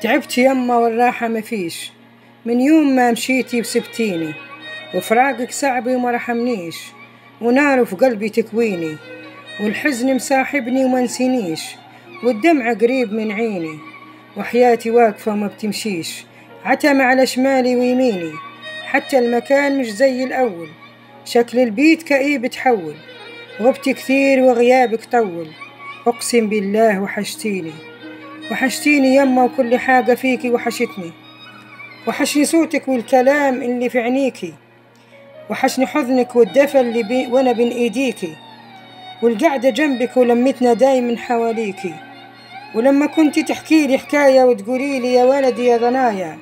تعبت يما والراحة مفيش من يوم ما مشيتي وسبتيني وفراقك صعب وما رحمنيش ونار في قلبي تكويني والحزن مصاحبني وما نسينيش والدمع قريب من عيني وحياتي واقفة وما بتمشيش عتمة على شمالي ويميني حتى المكان مش زي الأول شكل البيت كئيب تحول غبت كثير وغيابك طول أقسم بالله وحشتيني وحشتيني يما وكل حاجة فيكي وحشتني وحشني صوتك والكلام اللي في عينيكي وحشني حضنك والدفى اللي بي وانا بين ايديكي والقعدة جنبك ولمتنا دايما حواليكي ولما كنت تحكي لي حكاية وتقولي لي يا ولدي يا ضنايا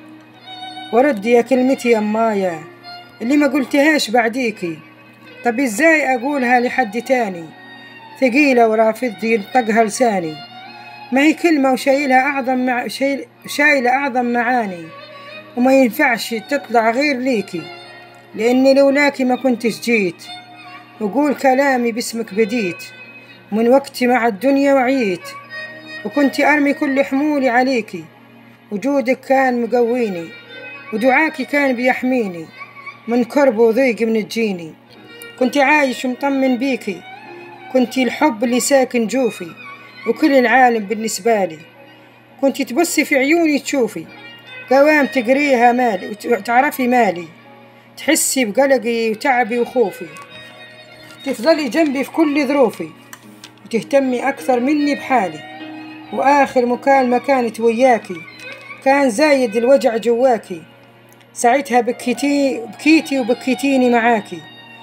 وردي يا كلمتي يا أمايا اللي ما قلتهاش بعديكي طب ازاي أقولها لحد تاني ثقيلة ورافضي ينطقها لساني ما هي كلمة وشايلها أعظم مع شايل شايلة أعظم معاني وما ينفعش تطلع غير ليكي لأني لولاكي ما كنتش جيت وقول كلامي باسمك بديت من وقتي مع الدنيا وعيت وكنت أرمي كل حمولي عليكي وجودك كان مقويني ودعاكي كان بيحميني من كرب وضيق من تجيني كنت عايش ومطمن بيكي كنت الحب اللي ساكن جوفي وكل العالم بالنسبة لي كنت تبصي في عيوني تشوفي قوام تقريها مالي وتعرفي مالي تحسي بقلقي وتعبي وخوفي تفضلي جنبي في كل ظروفي وتهتمي أكثر مني بحالي وآخر مكالمة كانت وياكي كان زايد الوجع جواكي ساعتها بكيتي بكيتي وبكيتيني معاكي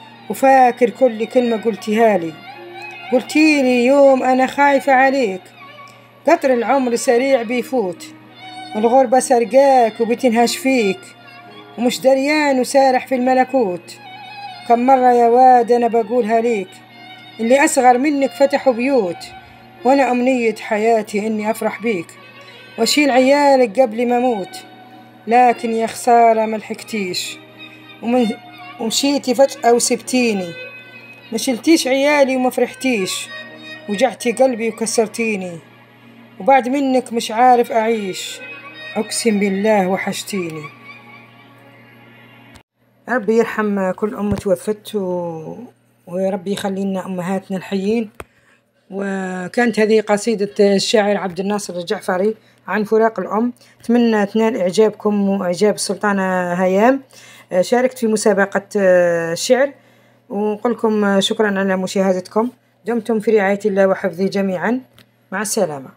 وفاكر كل كلمة قلتيها لي قلتيلي يوم أنا خايفة عليك قطر العمر سريع بيفوت والغربة سرقاك وبتنهش فيك ومش دريان وسارح في الملكوت كم مرة يا واد أنا بقولها ليك اللي أصغر منك فتحوا بيوت وأنا أمنية حياتي إني أفرح بيك وأشيل عيالك قبل ما أموت لكن يا خسارة ملحقتيش ومن ومشيتي فجأة وسبتيني ما شلتيش عيالي وما فرحتيش وجعتي قلبي وكسرتيني وبعد منك مش عارف أعيش أقسم بالله وحشتيني ربي يرحم كل أم توفت و... وربي يخلي لنا أمهاتنا الحيين وكانت هذه قصيدة الشاعر عبد الناصر الجعفري عن فراق الأم أتمنى تنال إعجابكم وإعجاب السلطانة هيام شاركت في مسابقة الشعر ونقول لكم شكرا على مشاهدتكم دمتم في رعاية الله وحفظه جميعا مع السلامة